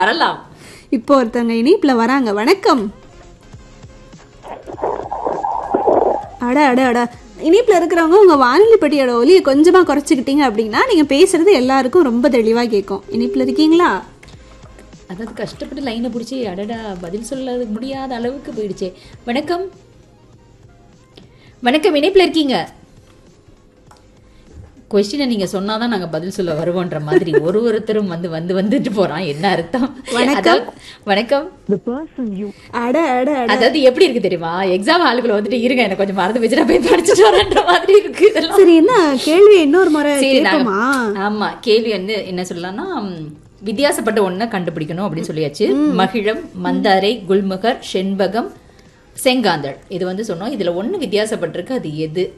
வரலாம் இப்போ ஒருத்தவங்க இணைப்புல வராங்க வணக்கம் அட அட அட இணைப்புல இருக்கிறவங்க உங்க வானொலி பெட்டியோட ஒலியை கொஞ்சமா குறைச்சிக்கிட்டீங்க அப்படின்னா நீங்க பேசுறது எல்லாருக்கும் ரொம்ப தெளிவா கேட்கும் இணைப்புல இருக்கீங்களா அதாவது கஷ்டப்பட்டு லைனை பிடிச்சி அடடா பதில் சொல்ல முடியாத அளவுக்கு போயிடுச்சே வணக்கம் வணக்கம் இணைப்புல இருக்கீங்க கொஸ்டினை நீங்க சொன்னாதான் நாங்க பதில் சொல்ல வருவோன்ற மாதிரி ஒரு ஒருத்தரும் வந்து வந்து வந்துட்டு போறான் என்ன அர்த்தம் அதாவது- வணக்கம் அட அட அட அதாவது எப்படி இருக்கு தெரியுமா எக்ஸாம் ஹாலுக்குள்ள வந்துட்டு இருங்க எனக்கு கொஞ்சம் மறந்து வச்சு நான் போய் படிச்சுட்டு வரேன்ற மாதிரி இருக்கு இதெல்லாம் சரி என்ன கேள்வி இன்னொரு முறை சரி நாங்க- கேட்போமா ஆமா கேள்வி வந்து என்ன சொல்லலாம்னா ம், வித்தியாசப்பட்ட ஒண்ண கண்டுபிடிக்கணும் அப்படின்னு சொல்லியாச்சு மகிழம் மந்தாரை குல்முகர் செண்பகம் செங்காந்தள் இது வந்து சொன்னோம் இதுல ஒண்ணு வித்தியாசப்பட்டிருக்கு அது எது